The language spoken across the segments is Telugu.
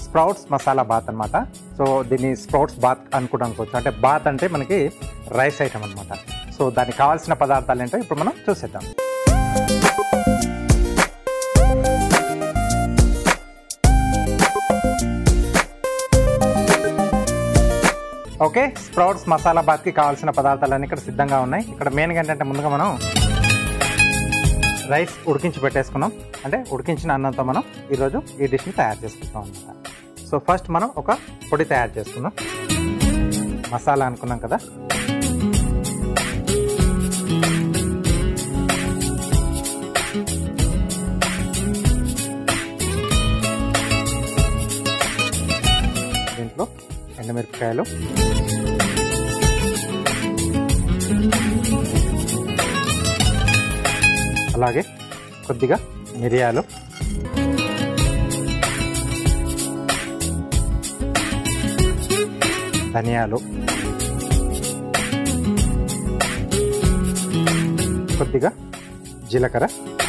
స్ప్రౌట్స్ మసాలా బాత్ అనమాట సో దీన్ని స్ప్రౌట్స్ బాత్ అనుకుంటూ అనుకోవచ్చు అంటే బాత్ అంటే మనకి రైస్ ఐటమ్ అనమాట సో దానికి కావాల్సిన పదార్థాలు ఏంటో ఇప్పుడు మనం చూసేద్దాం ఓకే స్ప్రౌట్స్ మసాలా బాత్కి కావాల్సిన పదార్థాలన్నీ ఇక్కడ సిద్ధంగా ఉన్నాయి ఇక్కడ మెయిన్గా ఏంటంటే ముందుగా మనం రైస్ ఉడికించి పెట్టేసుకున్నాం అంటే ఉడికించిన అన్నంతో మనం ఈరోజు ఈ డిష్ని తయారు చేసుకుంటాం అనమాట సో ఫస్ట్ మనం ఒక పొడి తయారు చేసుకుందాం మసాలా అనుకున్నాం కదా దీంట్లో ఎండుమిరపకాయలు అలాగే కొద్దిగా మిరియాలు ధనియాలు కొద్దిగా జీలకర్ర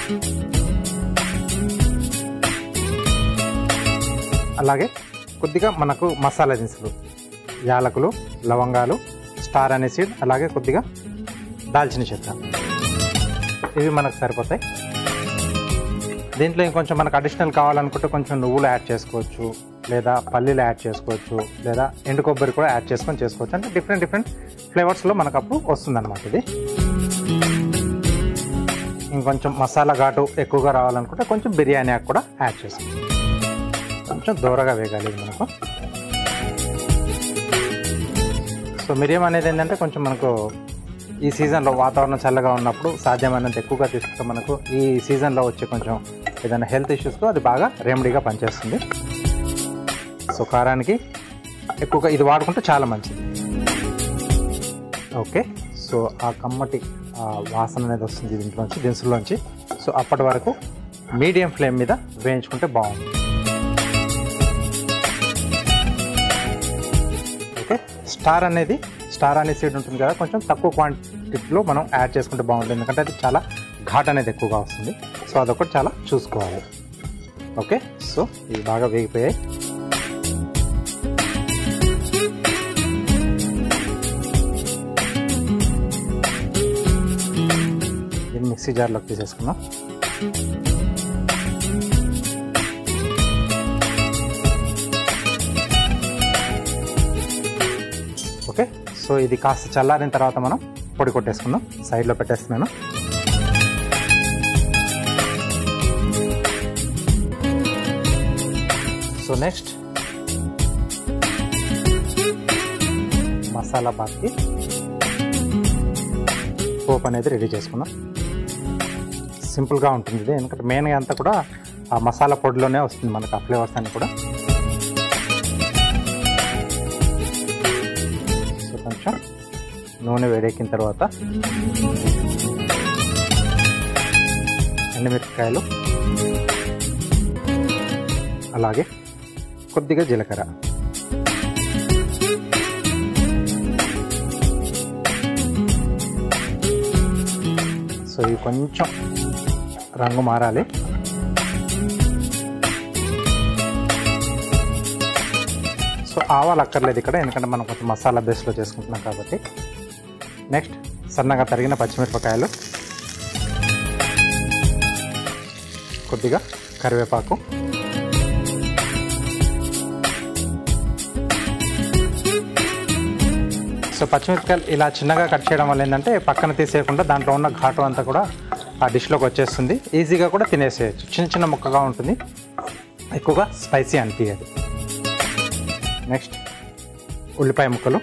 అలాగే కొద్దిగా మనకు మసాలా దినుసులు యాలకులు లవంగాలు స్టార్ అనే సీడ్ అలాగే కొద్దిగా దాల్చిన చెక్క ఇవి మనకు సరిపోతాయి దీంట్లో ఇంకొంచెం మనకు అడిషనల్ కావాలనుకుంటే కొంచెం నువ్వులు యాడ్ చేసుకోవచ్చు లేదా పల్లీలు యాడ్ చేసుకోవచ్చు లేదా ఎండు కొబ్బరి కూడా యాడ్ చేసుకొని చేసుకోవచ్చు అంటే డిఫరెంట్ డిఫరెంట్ ఫ్లేవర్స్లో మనకు అప్పుడు వస్తుందన్నమాట ఇది ఇంకొంచెం మసాలా ఘాటు ఎక్కువగా రావాలనుకుంటే కొంచెం బిర్యానీ ఆకు కూడా యాడ్ చేసుకోవచ్చు కొంచెం దూరగా వేగాలి ఇది మనకు సో మిరియం అనేది ఏంటంటే కొంచెం మనకు ఈ సీజన్లో వాతావరణం చల్లగా ఉన్నప్పుడు సాధ్యమైనంత ఎక్కువగా తీసుకుంటే మనకు ఈ సీజన్లో వచ్చే కొంచెం ఏదైనా హెల్త్ ఇష్యూస్కు అది బాగా రెమెడీగా పనిచేస్తుంది సో కారానికి ఎక్కువగా ఇది వాడుకుంటే చాలా మంచిది ఓకే సో ఆ కమ్మటి ఆ వాసన అనేది వస్తుంది దీంట్లోంచి దినుసుల్లోంచి సో అప్పటి వరకు మీడియం ఫ్లేమ్ మీద వేయించుకుంటే బాగుంది ఓకే స్టార్ అనేది స్టార్ అనే సీడ్ ఉంటుంది కదా కొంచెం తక్కువ క్వాంటిటీలో మనం యాడ్ చేసుకుంటే బాగుంటుంది ఎందుకంటే అది చాలా ఘాట్ అనేది ఎక్కువగా వస్తుంది సో అదొకటి చాలా చూసుకోవాలి ఓకే సో ఇవి బాగా వేగిపోయాయి దీన్ని మిక్సీ జార్లోకి తీసేసుకుందాం ఓకే సో ఇది కాస్త చల్లారిన తర్వాత మనం పొడి కొట్టేసుకుందాం సైడ్లో పెట్టేస్తున్నాను సో నెక్స్ట్ మసాలా బాత్కి పోప్ అనేది రెడీ చేసుకుందాం సింపుల్గా ఉంటుంది ఇది ఎందుకంటే మెయిన్గా అంతా కూడా ఆ మసాలా పొడిలోనే వస్తుంది మనకు ఆ ఫ్లేవర్స్ అన్ని కూడా సో కొంచెం నూనె వేడెక్కిన తర్వాత ఎండుమిరపకాయలు అలాగే కొద్దిగా జీలకర్ర సో ఇవి కొంచెం రంగు మారాలి సో ఆవాలు అక్కర్లేదు ఇక్కడ ఎందుకంటే మనం కొంచెం మసాలా బేస్లో చేసుకుంటున్నాం కాబట్టి నెక్స్ట్ సన్నగా తరిగిన పచ్చిమిరపకాయలు కొద్దిగా కరివేపాకు సో పచ్చిమిరపకాయలు ఇలా చిన్నగా కట్ చేయడం వల్ల ఏంటంటే పక్కన తీసేయకుండా దాంట్లో ఉన్న ఘాటు అంతా కూడా ఆ డిష్లోకి వచ్చేస్తుంది ఈజీగా కూడా తినేసేయచ్చు చిన్న చిన్న ముక్కగా ఉంటుంది ఎక్కువగా స్పైసీ అనిపించదు నెక్స్ట్ ఉల్లిపాయ ముక్కలు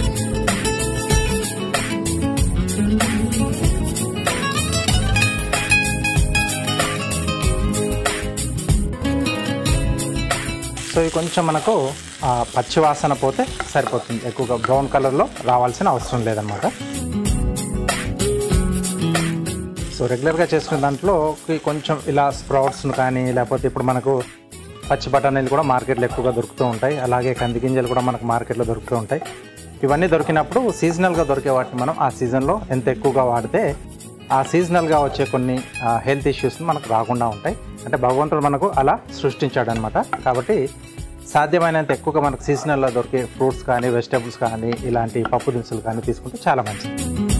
సో ఇవి కొంచెం మనకు ఆ, పచ్చి వాసన పోతే సరిపోతుంది ఎక్కువగా బ్రౌన్ కలర్లో రావాల్సిన అవసరం లేదన్నమాట సో రెగ్యులర్గా చేసుకునే దాంట్లో ఈ కొంచెం ఇలా స్ప్రౌట్స్ను కానీ లేకపోతే ఇప్పుడు మనకు పచ్చి బఠానీలు కూడా మార్కెట్లో ఎక్కువగా దొరుకుతూ ఉంటాయి అలాగే కంది గింజలు కూడా మనకు మార్కెట్లో దొరుకుతూ ఉంటాయి ఇవన్నీ దొరికినప్పుడు సీజనల్గా దొరికే వాటిని మనం ఆ సీజన్లో ఎంత ఎక్కువగా వాడితే ఆ సీజనల్గా వచ్చే కొన్ని హెల్త్ ఇష్యూస్ మనకు రాకుండా ఉంటాయి అంటే భగవంతుడు మనకు అలా సృష్టించాడు అనమాట కాబట్టి సాధ్యమైనంత ఎక్కువగా మనకు సీజనల్లో దొరికే ఫ్రూట్స్ కానీ వెజిటేబుల్స్ కానీ ఇలాంటి పప్పు దినుసులు కానీ తీసుకుంటే చాలా మంచిది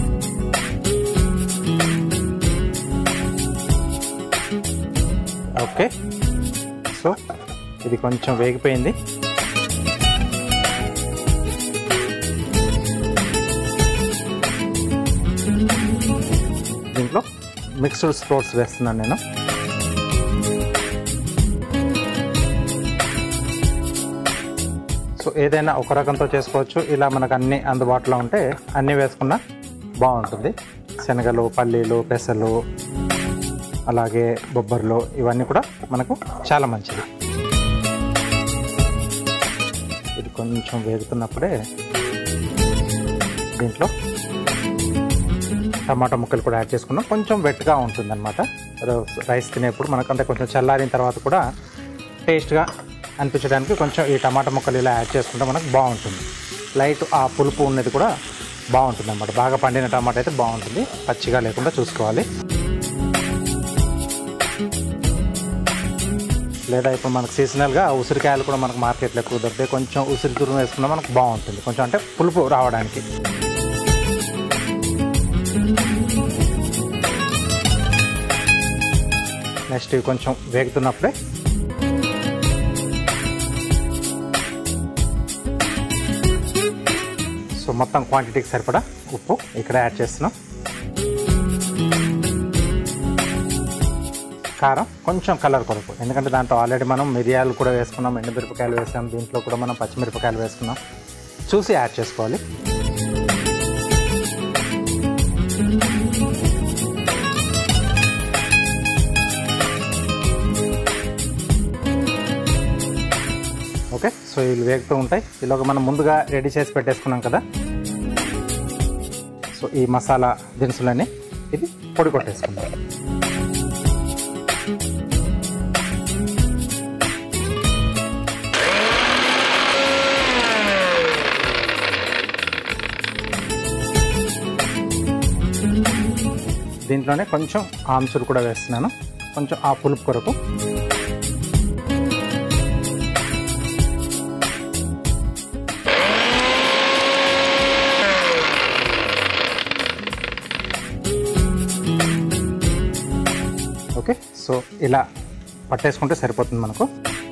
ఓకే సో ఇది కొంచెం వేగిపోయింది దీంట్లో మిక్స్డ్ స్ప్రోట్స్ వేస్తున్నాను నేను సో ఏదైనా ఒక రకంతో చేసుకోవచ్చు ఇలా మనకు అన్ని అందుబాటులో ఉంటే అన్నీ వేసుకున్నా బాగుంటుంది శనగలు పల్లీలు పెసలు అలాగే బొబ్బర్లు ఇవన్నీ కూడా మనకు చాలా మంచిది ఇది కొంచెం వేగుతున్నప్పుడే దీంట్లో టమాటా ముక్కలు కూడా యాడ్ చేసుకున్నాం కొంచెం వెట్గా ఉంటుంది అనమాట రైస్ తినేప్పుడు మనకంటే కొంచెం చల్లారిన తర్వాత కూడా టేస్ట్గా అనిపించడానికి కొంచెం ఈ టమాటా ముక్కలు ఇలా యాడ్ చేసుకుంటే మనకు బాగుంటుంది లైట్ ఆ పులుపు ఉన్నది కూడా బాగుంటుంది అనమాట బాగా పండిన టమాటా అయితే బాగుంటుంది పచ్చిగా లేకుండా చూసుకోవాలి లేదా ఇప్పుడు మనకు సీజనల్గా ఉసిరికాయలు కూడా మనకు మార్కెట్లో ఎక్కువ దొరుకుతాయి కొంచెం ఉసిరి తురుము వేసుకున్నా మనకు బాగుంటుంది కొంచెం అంటే పులుపు రావడానికి నెక్స్ట్ ఇవి కొంచెం వేగుతున్నప్పుడే సో మొత్తం క్వాంటిటీకి సరిపడా ఉప్పు ఇక్కడ యాడ్ చేస్తున్నాం కారం కొంచెం కలర్ కొరకు ఎందుకంటే దాంట్లో ఆల్రెడీ మనం మిరియాలు కూడా వేసుకున్నాం ఎండుమిరపకాయలు వేసాం దీంట్లో కూడా మనం పచ్చిమిరపకాయలు వేసుకున్నాం చూసి యాడ్ చేసుకోవాలి ఓకే సో ఇవి వేగుతూ ఉంటాయి ఇలాగ మనం ముందుగా రెడీ చేసి పెట్టేసుకున్నాం కదా సో ఈ మసాలా దినుసులన్నీ ఇది పొడి కొట్టేసుకుందాం దీంట్లోనే కొంచెం ఆమ్చూరు కూడా వేస్తున్నాను కొంచెం ఆ పులుపు కొరకు ఓకే సో ఇలా పట్టేసుకుంటే సరిపోతుంది మనకు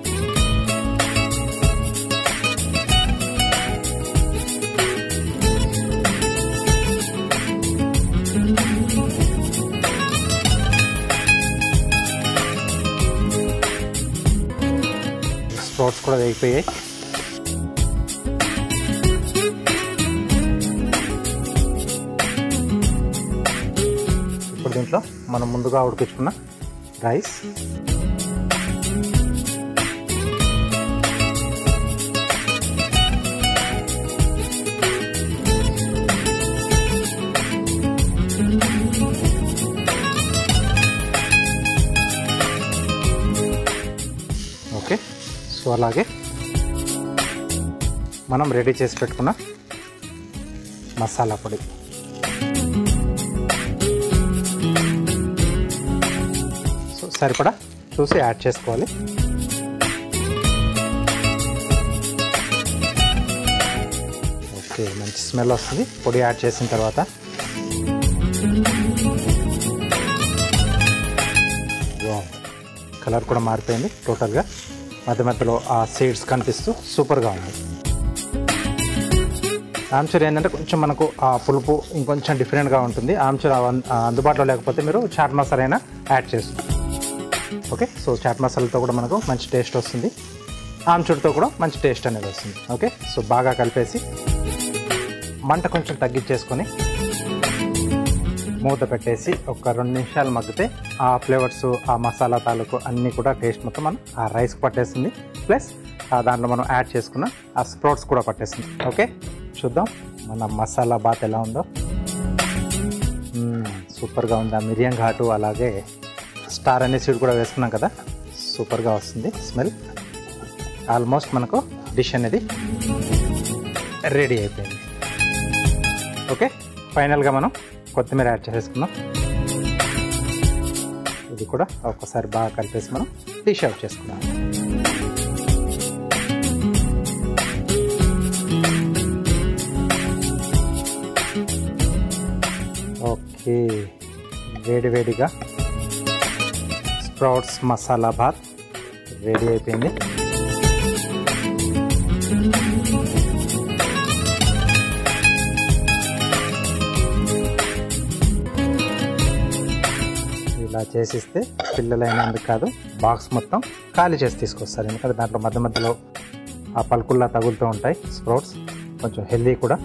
స్ప్రౌట్స్ కూడా వేగిపోయాయి ఇప్పుడు దీంట్లో మనం ముందుగా ఉడికించుకున్న రైస్ ఓకే సో అలాగే మనం రెడీ చేసి పెట్టుకున్న మసాలా పొడి సో సరిపడా చూసి యాడ్ చేసుకోవాలి ఓకే మంచి స్మెల్ వస్తుంది పొడి యాడ్ చేసిన తర్వాత వావ్. కలర్ కూడా మారిపోయింది టోటల్గా మధ్య మధ్యలో ఆ సీడ్స్ కనిపిస్తూ సూపర్గా ఉంది ఆమ్చూర్ ఏంటంటే కొంచెం మనకు ఆ పులుపు ఇంకొంచెం డిఫరెంట్గా ఉంటుంది ఆమ్చూర్ అవ- ఆ అందుబాటులో లేకపోతే మీరు చాట్ మసాలా అయినా యాడ్ చేస్తుంది ఓకే సో చాట్ మసాలాతో కూడా మనకు మంచి టేస్ట్ వస్తుంది ఆమ్చూర్తో కూడా మంచి టేస్ట్ అనేది వస్తుంది ఓకే సో బాగా కలిపేసి మంట కొంచెం తగ్గించేసుకొని మూత పెట్టేసి ఒక రెండు నిమిషాలు మగ్గితే ఆ ఫ్లేవర్స్ ఆ మసాలా తాలూకు అన్నీ కూడా టేస్ట్ మొత్తం మనం ఆ రైస్ పట్టేస్తుంది ప్లస్ ఆ దాంట్లో మనం యాడ్ చేసుకున్న ఆ స్ప్రౌట్స్ కూడా పట్టేస్తుంది ఓకే చూద్దాం మన మసాలా బాత్ ఎలా ఉందో మ్మ్, సూపర్గా ఉంది ఆ మిరియం ఘాటు అలాగే స్టార్ అనే సీడ్ కూడా వేసుకున్నాం కదా సూపర్గా వస్తుంది స్మెల్ ఆల్మోస్ట్ మనకు డిష్ అనేది రెడీ అయిపోయింది ఓకే ఫైనల్గా మనం కొత్తిమీర యాడ్ చేసేసుకుందాం ఇది కూడా ఒక్కసారి బాగా కలిపేసి మనం డిష్ అవుట్ చేసుకుందాం మనకి వేడి వేడిగా స్ప్రౌట్స్ మసాలా బాత్ రెడీ అయిపోయింది ఇలా చేసిస్తే పిల్లలైనందుకు కాదు బాక్స్ మొత్తం ఖాళీ చేసి తీసుకొస్తారు ఎందుకంటే దాంట్లో మధ్య మధ్యలో ఆ పలుకుల్లా తగులుతూ ఉంటాయి స్ప్రౌట్స్ కొంచెం హెల్దీ కూడా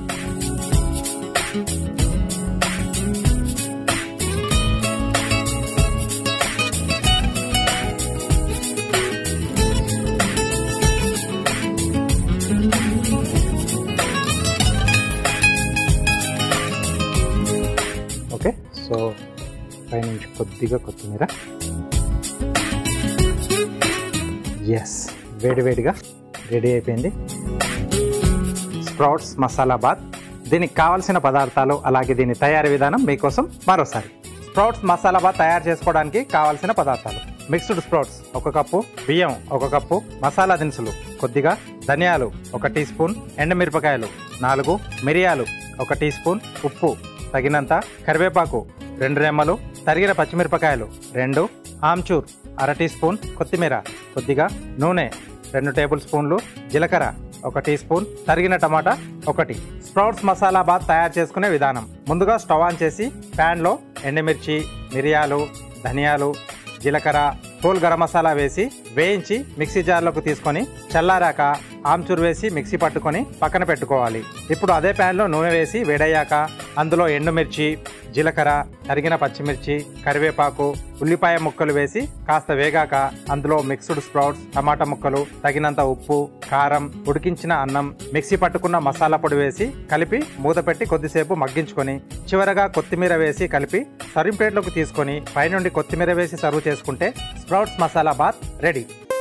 ఓకే సో పైనుంచి కొద్దిగా కొత్తిమీర ఎస్ వేడివేడిగా రెడీ అయిపోయింది స్ప్రౌట్స్ మసాలా బాత్ దీనికి కావలసిన పదార్థాలు అలాగే దీని తయారీ విధానం మీకోసం మరోసారి స్ప్రౌట్స్ మసాలా బాత్ తయారు చేసుకోవడానికి కావాల్సిన పదార్థాలు మిక్స్డ్ స్ప్రౌట్స్ ఒక కప్పు బియ్యం ఒక కప్పు మసాలా దినుసులు కొద్దిగా ధనియాలు ఒక టీ స్పూన్ ఎండుమిరపకాయలు నాలుగు మిరియాలు ఒక టీ స్పూన్ ఉప్పు తగినంత కరివేపాకు రెండు రెమ్మలు తరిగిన పచ్చిమిరపకాయలు రెండు ఆమ్చూర్ అర టీ స్పూన్ కొత్తిమీర కొద్దిగా నూనె రెండు టేబుల్ స్పూన్లు జీలకర్ర ఒక టీ స్పూన్ తరిగిన టమాటా ఒకటి స్ప్రౌట్స్ మసాలా బాత్ తయారు చేసుకునే విధానం ముందుగా స్టవ్ ఆన్ చేసి ప్యాన్లో ఎండుమిర్చి మిరియాలు ధనియాలు జీలకర్ర హోల్ గరం మసాలా వేసి వేయించి మిక్సీ జార్లోకి తీసుకొని చల్లారాక ఆమ్చూర్ వేసి మిక్సీ పట్టుకొని పక్కన పెట్టుకోవాలి ఇప్పుడు అదే ప్యాన్లో నూనె వేసి వేడయ్యాక అందులో ఎండుమిర్చి జీలకర్ర తరిగిన పచ్చిమిర్చి కరివేపాకు ఉల్లిపాయ ముక్కలు వేసి కాస్త వేగాక అందులో మిక్స్డ్ స్ప్రౌట్స్ టమాటా ముక్కలు తగినంత ఉప్పు కారం ఉడికించిన అన్నం మిక్సీ పట్టుకున్న మసాలా పొడి వేసి కలిపి మూత పెట్టి కొద్దిసేపు మగ్గించుకొని చివరగా కొత్తిమీర వేసి కలిపి సర్వింగ్ ప్లేట్లోకి తీసుకొని పైనుండి కొత్తిమీర వేసి సర్వ్ చేసుకుంటే స్ప్రౌట్స్ మసాలా బాత్ రెడీ